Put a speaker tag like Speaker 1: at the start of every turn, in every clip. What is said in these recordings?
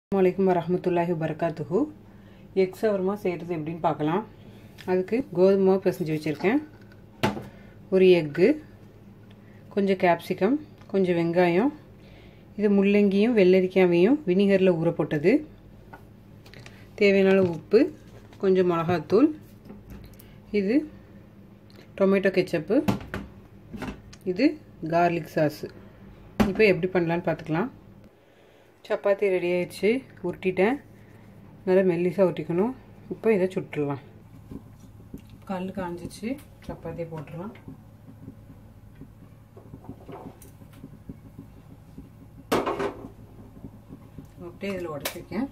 Speaker 1: வலைக்கம் வரமத்துல்லாஹி வரகாத்துஹு egg shawarma செய்கிறது எப்படின்னு பார்க்கலாம் அதுக்கு கோதுமை மாவு பிசைஞ்சு வச்சுருக்கேன் ஒரு எக்கு கொஞ்சம் கேப்சிகம் கொஞ்சம் வெங்காயம் இது முள்ளங்கியும் வெள்ளரிக்காவையும் வினிகரில் ஊற போட்டது தேவையான அளவு உப்பு கொஞ்சம் மிளகாத்தூள் இது டொமேட்டோ கெச்சப்பு இது கார்லிக் சாஸு இப்போ எப்படி பண்ணலான்னு பார்த்துக்கலாம் சப்பாத்தி ரெடி ஆயிடுச்சு உருட்டிட்டேன் நல்லா மெல்லிசாக உருட்டிக்கணும் இப்போ இதை சுட்டுடலாம் கல் காஞ்சிச்சு சப்பாத்தி போட்டுடலாம் அப்படியே இதில் உடச்சிருக்கேன்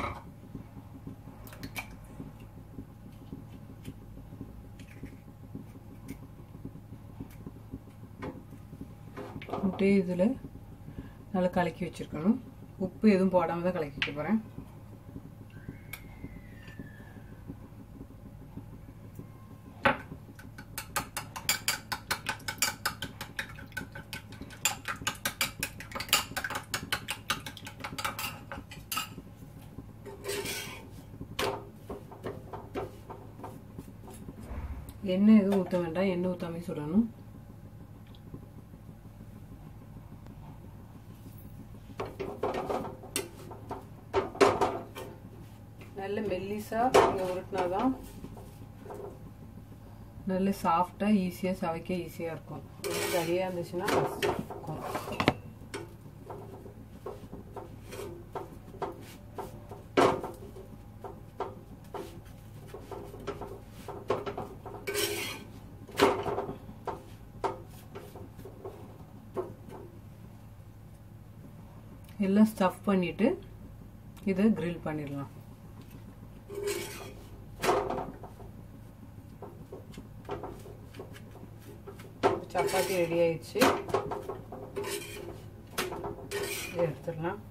Speaker 1: அப்படியே இதில் நல்லா கலக்கி வச்சுருக்கணும் உப்பு எதுவும் போடாமல் தான் கலக்கி வைக்க போகிறேன் எண்ணெய் எதுவும் ஊற்ற வேண்டாம் எண்ணெய் ஊற்றாமே சுடணும் நல்ல மெல்லிஸாக நீங்கள் உருட்டினாதான் நல்ல சாஃப்டாக ஈஸியாக சவைக்க ஈஸியாக இருக்கும் தடியாக இருந்துச்சுன்னா கஷ்டம் இருக்கும் எல்லாம் ஸ்டஃப் பண்ணிவிட்டு இதை கிரில் பண்ணிடலாம் சப்பாத்தி ரெடி ஆயிடுச்சு இதை எடுத்துடலாம்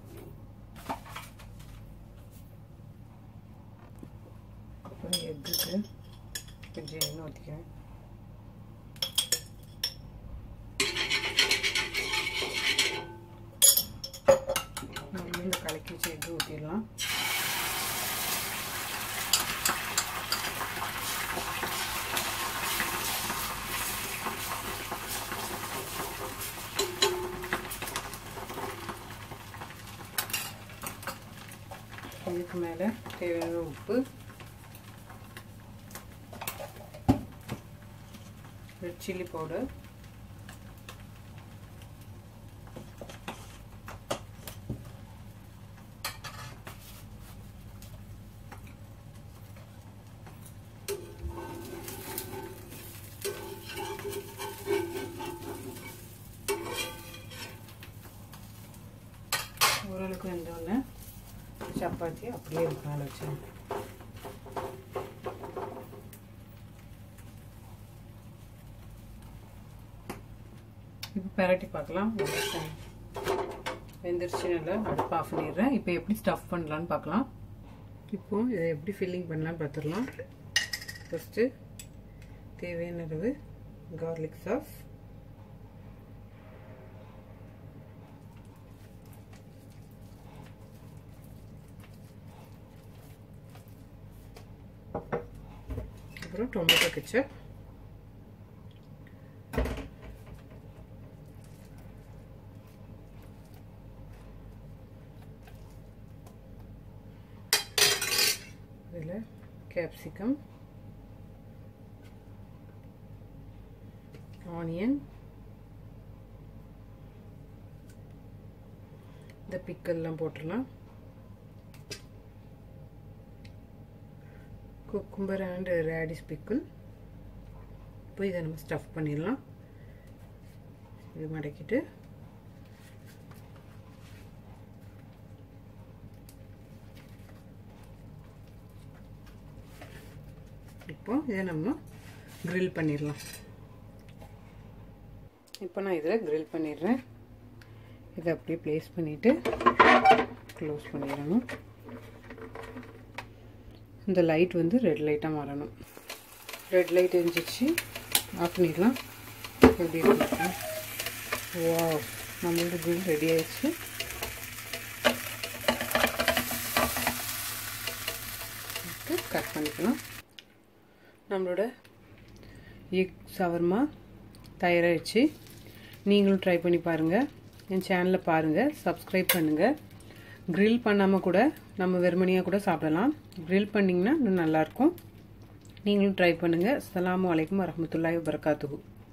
Speaker 1: அப்புறம் எக்குக்கு கொஞ்சம் எண்ணெய் ஊற்றிக்கிறேன் இந்த கலக்கி வச்சு எக்கு ஊற்றிடலாம் இதுக்கு மேலே தேவையான உப்பு ரெட் சில்லி பவுடர் ஓரளவுக்கு வெந்தோடனே சப்பாத்தி அப்படியே மேலே வச்சேன் இப்போ பெரட்டி பார்க்கலாம் வெந்துருச்சு நல்லா அடுப்பு ஆஃப் பண்ணிடுறேன் இப்போ எப்படி ஸ்டஃப் பண்ணலான்னு பார்க்கலாம் இப்போ இதை எப்படி ஃபில்லிங் பண்ணலான்னு பார்த்துடலாம் ஃபஸ்ட்டு தேவையான அளவு கார்லிக் சாஸ் அப்புறம் டொமேட்டோ கெச்சப் இதில் கேப்சிகம் ஆனியன் இந்த பிக்கல்லாம் போட்டுடலாம் குக்கும்பர் அண்ட் ரேடிஸ் பிக்கிள் இப்போ இதை நம்ம ஸ்டஃப் பண்ணிடலாம் இது மடக்கிட்டு இப்போ இதை நம்ம க்ரில் பண்ணிடலாம் இப்போ நான் இதில் க்ரில் பண்ணிடுறேன் இதை அப்படியே ப்ளேஸ் பண்ணிவிட்டு க்ளோஸ் பண்ணிடணும் இந்த லைட் வந்து ரெட் லைட்டாக மாறணும் ரெட் லைட் எரிஞ்சிச்சு ஆஃப் பண்ணிடலாம் எப்படி இருக்கு வா நம்மளோட கிரில் ரெடி ஆயிடுச்சு கட் பண்ணிக்கலாம் நம்மளோட எக் சவர்மா தயாராகிடுச்சு நீங்களும் ட்ரை பண்ணி பாருங்கள் என் சேனலை பாருங்கள் சப்ஸ்கிரைப் பண்ணுங்கள் க்ரில் பண்ணாமல் கூட நம்ம வெறுமனையாக கூட சாப்பிடலாம் க்ரில் பண்ணிங்கன்னா இன்னும் நல்லாயிருக்கும் நீங்களும் ட்ரை பண்ணுங்கள் அஸ்லாம் வலைக்கம் வரமத்துல்லாய் வரகாத்துகு